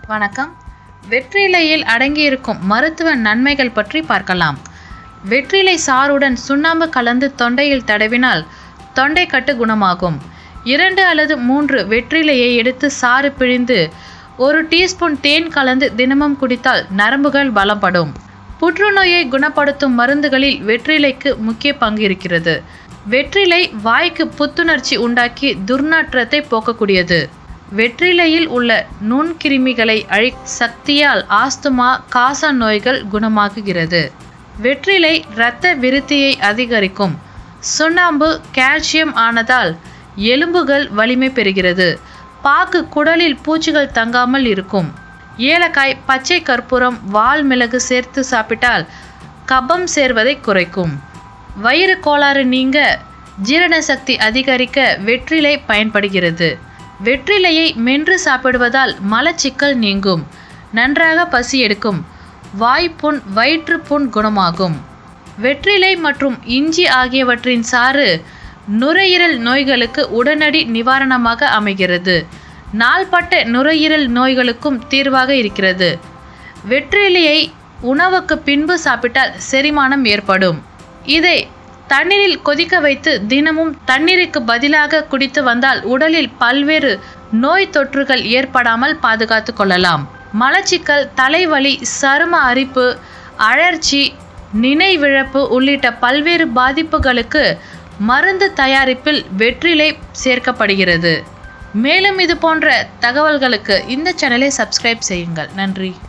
வணக்கம் வெற்றிலையில் அடங்கியிருக்கும் மருத்துவ நன்மைகள் பற்றி பார்க்கலாம் வெற்றிலை சாறுடன் சுண்ணாம்பு கலந்து தொண்டையில் தடவினால் தொண்டைக்கட்டு குணமாகும் இரண்டு அல்லது மூன்று வெற்றிலையை எடுத்து சாறு பிழிந்து ஒரு டீஸ்பூன் தேன் கலந்து தினமும் குடித்தால் நரம்புகள் பலப்படும் புற்றுநோயை குணப்படுத்தும் மருந்துகளில் வெற்றிலைக்கு முக்கிய பங்கு இருக்கிறது வெற்றிலை வாய்க்கு புத்துணர்ச்சி உண்டாக்கி துர்நாற்றத்தை போக்கக்கூடியது வெற்றிலையில் உள்ள நுண்கிருமிகளை அழி சக்தியால் ஆஸ்துமா காச நோய்கள் குணமாக்குகிறது வெற்றிலை இரத்த விருத்தியை அதிகரிக்கும் சுண்ணாம்பு கால்சியம் ஆனதால் எலும்புகள் வலிமை பெறுகிறது பாக்கு குடலில் பூச்சிகள் தங்காமல் இருக்கும் ஏலக்காய் பச்சை கற்பூரம் வால் மிளகு சேர்த்து சாப்பிட்டால் கபம் சேர்வதை குறைக்கும் வயிறு கோளாறு நீங்க ஜீரண சக்தி அதிகரிக்க வெற்றிலை பயன்படுகிறது வெற்றிலையை மென்று சாப்பிடுவதால் மலச்சிக்கல் நீங்கும் நன்றாக பசி எடுக்கும் வாய்ப்புண் வயிற்றுப்புண் குணமாகும் வெற்றிலை மற்றும் இஞ்சி ஆகியவற்றின் சாறு நுரையீரல் நோய்களுக்கு உடனடி நிவாரணமாக அமைகிறது நாள்பட்ட நுரையீரல் நோய்களுக்கும் தீர்வாக இருக்கிறது வெற்றிலையை உணவுக்கு பின்பு சாப்பிட்டால் செரிமானம் ஏற்படும் இதை தண்ணீரில் கொதிக்க வைத்து தினமும் தண்ணீருக்கு பதிலாக குடித்து வந்தால் உடலில் பல்வேறு நோய் தொற்றுகள் ஏற்படாமல் பாதுகாத்து கொள்ளலாம் மலச்சிக்கல் தலைவலி சரும அரிப்பு அழற்சி நினைவிழப்பு உள்ளிட்ட பல்வேறு பாதிப்புகளுக்கு மருந்து தயாரிப்பில் வெற்றிலை சேர்க்கப்படுகிறது மேலும் இது போன்ற தகவல்களுக்கு இந்த சேனலை சப்ஸ்கிரைப் செய்யுங்கள் நன்றி